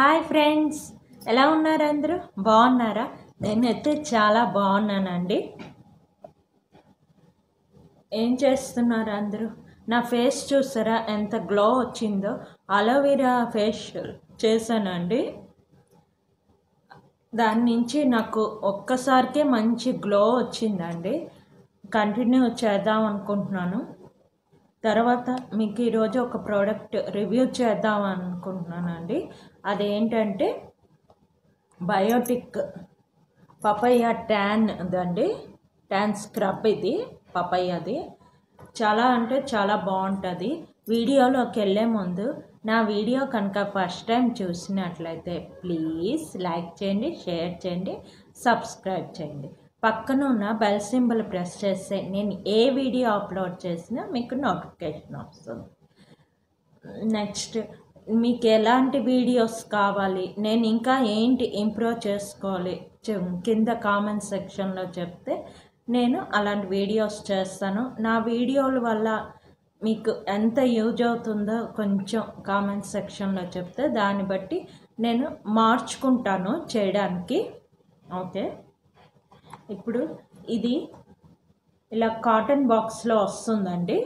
hi friends ఎలా ఉన్నారు అందరూ బాగున్నారా నేనైతే చాలా బాగున్నానండి ఏం చేస్తున్నారు అందరూ నా ఫేస్ చూసారా ఎంత గ్లో వచ్చిందో అలోవెరా ఫేస్ చేశానండి దాని నుంచి నాకు ఒక్కసారికే మంచి గ్లో వచ్చిందండి కంటిన్యూ చేద్దాం అనుకుంటున్నాను తర్వాత మీకు ఈరోజు ఒక ప్రోడక్ట్ రివ్యూ చేద్దాం అనుకుంటున్నానండి అదేంటంటే బయోటిక్ పపయ్య ట్యాన్ దండి ట్యాన్ స్క్రబ్ ఇది పపయ్యది చాలా అంటే చాలా బాగుంటుంది వీడియోలోకి వెళ్ళే ముందు నా వీడియో కనుక ఫస్ట్ టైం చూసినట్లయితే ప్లీజ్ లైక్ చేయండి షేర్ చేయండి సబ్స్క్రైబ్ చేయండి పక్కన ఉన్న బెల్ సింబల్ ప్రెస్ చేస్తే నేను ఏ వీడియో అప్లోడ్ చేసినా మీకు నోటిఫికేషన్ వస్తుంది నెక్స్ట్ మీకు ఎలాంటి వీడియోస్ కావాలి నేను ఇంకా ఏంటి ఇంప్రూవ్ చేసుకోవాలి చె- కింద కామెంట్ సెక్షన్లో చెప్తే నేను అలాంటి వీడియోస్ చేస్తాను నా వీడియోల వల్ల మీకు ఎంత యూజ్ అవుతుందో కొంచెం కామెంట్ సెక్షన్లో చెప్తే దాన్ని బట్టి నేను మార్చుకుంటాను చేయడానికి ఓకే ఇప్పుడు ఇది ఇలా కాటన్ బాక్స్లో వస్తుందండి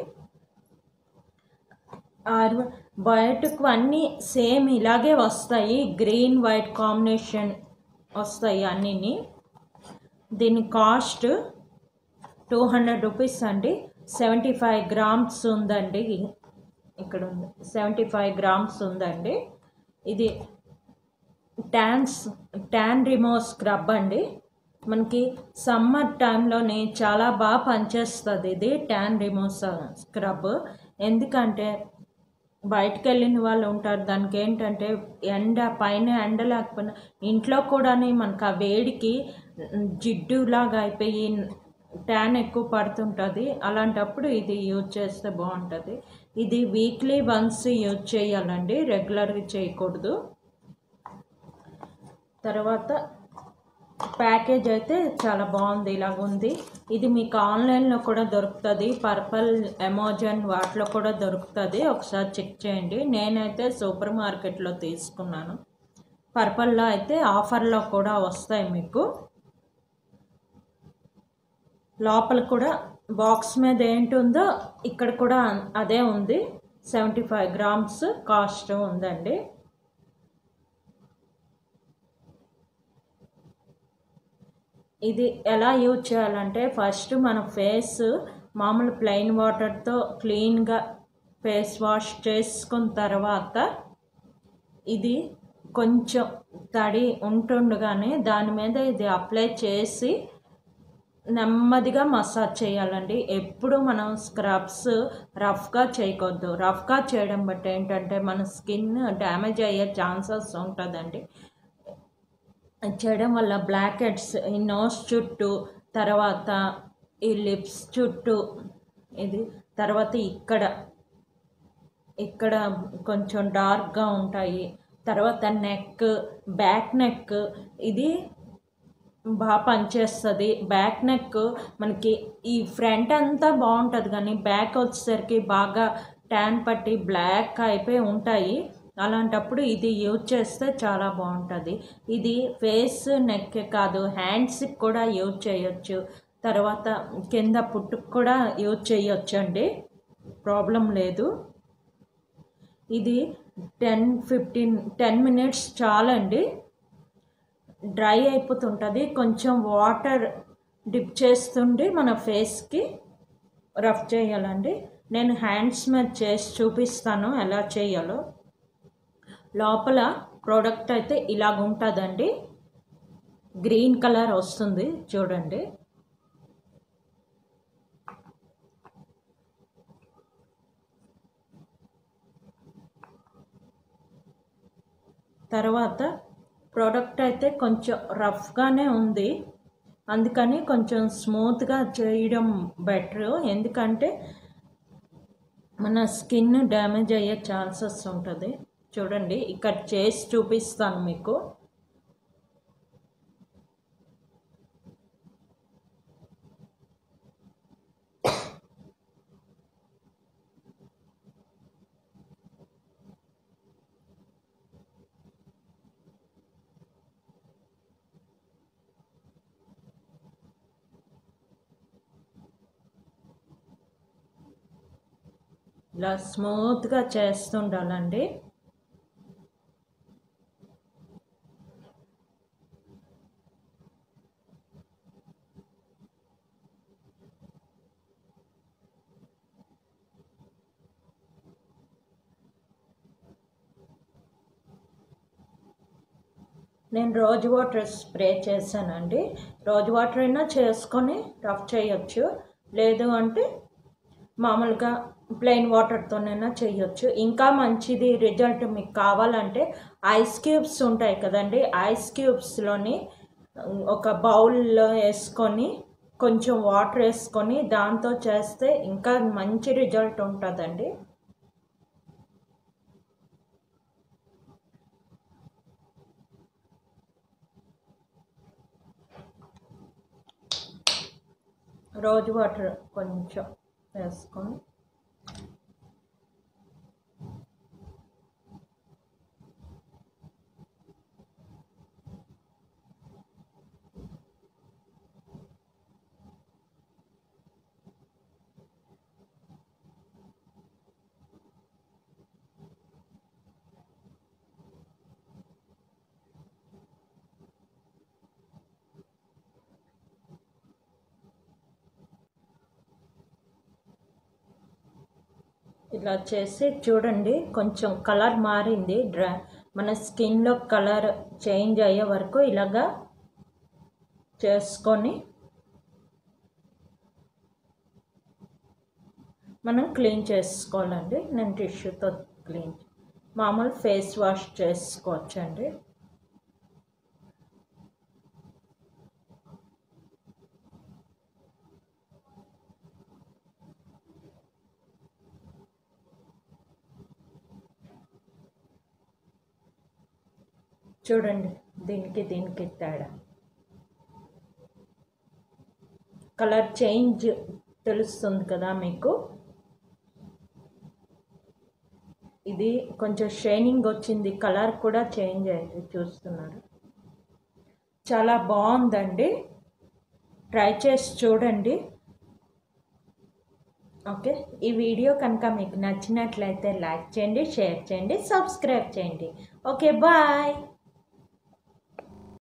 ఆరు బయటకు అన్నీ సేమ్ ఇలాగే వస్తాయి గ్రీన్ వైట్ కాంబినేషన్ వస్తాయి అన్నీని దీని కాస్ట్ టూ హండ్రెడ్ రూపీస్ అండి సెవెంటీ ఫైవ్ గ్రామ్స్ ఉందండి ఇక్కడ ఉంది సెవెంటీ ఫైవ్ గ్రామ్స్ ఉందండి ఇది ట్యాన్స్ ట్యాన్ రిమూవ్ స్క్రబ్ అండి మనకి సమ్మర్ టైంలోని చాలా బాగా పనిచేస్తుంది ఇది ట్యాన్ రిమూవ్ స్క్రబ్ ఎందుకంటే బయటకు వెళ్ళిన వాళ్ళు ఉంటారు దానికి ఏంటంటే ఎండ పైన ఎండ లేకపోయినా ఇంట్లో కూడా మనకు ఆ వేడికి జిడ్డులాగా అయిపోయి ట్యాన్ ఎక్కువ పడుతుంటుంది అలాంటప్పుడు ఇది యూజ్ చేస్తే బాగుంటుంది ఇది వీక్లీ వన్స్ యూజ్ చేయాలండి రెగ్యులర్గా చేయకూడదు తర్వాత ప్యాకేజ్ అయితే చాలా బాగుంది ఇలాగ ఉంది ఇది మీకు ఆన్లైన్లో కూడా దొరుకుతుంది పర్పల్ అమెజాన్ వాటిలో కూడా దొరుకుతుంది ఒకసారి చెక్ చేయండి నేనైతే సూపర్ మార్కెట్లో తీసుకున్నాను పర్పల్లో అయితే ఆఫర్లో కూడా వస్తాయి మీకు లోపల కూడా బాక్స్ మీద ఏంటి ఉందో ఇక్కడ కూడా అదే ఉంది సెవెంటీ ఫైవ్ గ్రామ్స్ కాస్ట్ ఉందండి ఇది ఎలా యూజ్ చేయాలంటే ఫస్ట్ మన ఫేస్ మామూలు ప్లెయిన్ వాటర్తో క్లీన్గా ఫేస్ వాష్ చేసుకున్న తర్వాత ఇది కొంచెం తడి ఉంటుండగానే దాని మీద ఇది అప్లై చేసి నెమ్మదిగా మసాజ్ చేయాలండి ఎప్పుడు మనం స్క్రబ్స్ రఫ్గా చేయకూడదు రఫ్గా చేయడం బట్టి ఏంటంటే మన స్కిన్ డ్యామేజ్ అయ్యే ఛాన్సెస్ ఉంటుందండి చేయడం వల్ల బ్లాక్ హెడ్స్ ఈ నోస్ చుట్టూ తర్వాత ఈ లిప్స్ చుట్టూ ఇది తర్వాత ఇక్కడ ఇక్కడ కొంచెం డార్క్గా ఉంటాయి తర్వాత నెక్ బ్యాక్ నెక్ ఇది బాగా పనిచేస్తుంది బ్యాక్ నెక్ మనకి ఈ ఫ్రంట్ అంతా బాగుంటుంది కానీ బ్యాక్ వచ్చేసరికి బాగా ట్యాన్ పట్టి బ్లాక్ అయిపోయి ఉంటాయి అలాంటప్పుడు ఇది యూజ్ చేస్తే చాలా బాగుంటుంది ఇది ఫేస్ నెక్ కాదు హ్యాండ్స్కి కూడా యూజ్ చేయొచ్చు తర్వాత కింద పుట్టుకు కూడా యూజ్ చేయొచ్చు అండి ప్రాబ్లం లేదు ఇది టెన్ ఫిఫ్టీన్ టెన్ మినిట్స్ చాలండి డ్రై అయిపోతుంటుంది కొంచెం వాటర్ డిప్ చేస్తుండి మన ఫేస్కి రఫ్ చేయాలండి నేను హ్యాండ్స్ మీద చేసి చూపిస్తాను ఎలా చేయాలో లోపల ప్రోడక్ట్ అయితే ఇలాగ ఉంటుందండి గ్రీన్ కలర్ వస్తుంది చూడండి తర్వాత ప్రోడక్ట్ అయితే కొంచెం రఫ్గానే ఉంది అందుకని కొంచెం స్మూత్గా చేయడం బెటర్ ఎందుకంటే మన స్కిన్ డ్యామేజ్ అయ్యే ఛాన్సెస్ ఉంటుంది చూడండి ఇక్కడ చేసి చూపిస్తాను మీకు ఇలా స్మూత్గా చేస్తుండాలండి నేను రోజ్ వాటర్ స్ప్రే చేశానండి రోజ్ వాటర్ అయినా చేసుకొని రఫ్ చేయొచ్చు లేదు అంటే మామూలుగా ప్లెయిన్ వాటర్తోనైనా చేయొచ్చు ఇంకా మంచిది రిజల్ట్ మీకు కావాలంటే ఐస్ క్యూబ్స్ ఉంటాయి కదండి ఐస్ క్యూబ్స్లోని ఒక బౌల్లో వేసుకొని కొంచెం వాటర్ వేసుకొని దాంతో చేస్తే ఇంకా మంచి రిజల్ట్ ఉంటుందండి రోజ్ వాటర్ కొంచెం వేసుకొని ఇలా చేసి చూడండి కొంచెం కలర్ మారింది డ్రా మన స్కిన్లో కలర్ చేంజ్ అయ్యే వరకు ఇలాగా చేసుకొని మనం క్లీన్ చేసుకోవాలండి నేను టిష్యూతో క్లీన్ మామూలు ఫేస్ వాష్ చేసుకోవచ్చండి చూడండి దీనికి దీనికి తేడా కలర్ చేంజ్ తెలుస్తుంది కదా మీకు ఇది కొంచెం షైనింగ్ వచ్చింది కలర్ కూడా చేంజ్ అయింది చూస్తున్నారు చాలా బాగుందండి ట్రై చేసి చూడండి ఓకే ఈ వీడియో కనుక మీకు నచ్చినట్లయితే లైక్ చేయండి షేర్ చేయండి సబ్స్క్రైబ్ చేయండి ఓకే బాయ్